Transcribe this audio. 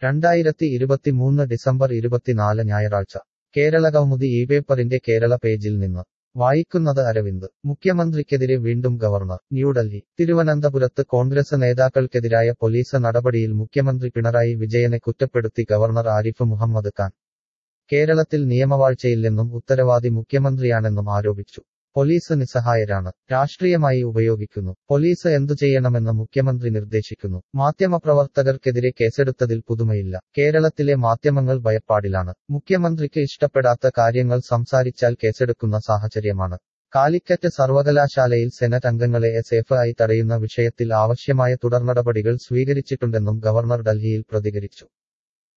രണ്ടായിരത്തി ഇരുപത്തിമൂന്ന് ഡിസംബർ ഇരുപത്തിനാല് ഞായറാഴ്ച കേരള കൗമുദി ഈ പേപ്പറിന്റെ കേരള പേജിൽ നിന്ന് വായിക്കുന്നത് അരവിന്ദ് മുഖ്യമന്ത്രിക്കെതിരെ വീണ്ടും ഗവർണർ ന്യൂഡൽഹി തിരുവനന്തപുരത്ത് കോൺഗ്രസ് നേതാക്കൾക്കെതിരായ പോലീസ് നടപടിയിൽ മുഖ്യമന്ത്രി പിണറായി വിജയനെ കുറ്റപ്പെടുത്തി ഗവർണർ ആരിഫ് മുഹമ്മദ് ഖാൻ കേരളത്തിൽ നിയമവാഴ്ചയില്ലെന്നും ഉത്തരവാദി മുഖ്യമന്ത്രിയാണെന്നും ആരോപിച്ചു പോലീസ് നിസ്സഹായരാണ് രാഷ്ട്രീയമായി ഉപയോഗിക്കുന്നു പോലീസ് എന്തു ചെയ്യണമെന്ന് മുഖ്യമന്ത്രി നിർദ്ദേശിക്കുന്നു മാധ്യമപ്രവർത്തകർക്കെതിരെ കേസെടുത്തതിൽ പുതുമയില്ല കേരളത്തിലെ മാധ്യമങ്ങൾ ഭയപ്പാടിലാണ് മുഖ്യമന്ത്രിക്ക് ഇഷ്ടപ്പെടാത്ത കാര്യങ്ങൾ സംസാരിച്ചാൽ കേസെടുക്കുന്ന സാഹചര്യമാണ് കാലിക്കറ്റ് സർവകലാശാലയിൽ സെനറ്റ് അംഗങ്ങളെ എസ് എഫ് ഐ തടയുന്ന വിഷയത്തിൽ ആവശ്യമായ തുടർനടപടികൾ സ്വീകരിച്ചിട്ടുണ്ടെന്നും ഗവർണർ ഡൽഹിയിൽ പ്രതികരിച്ചു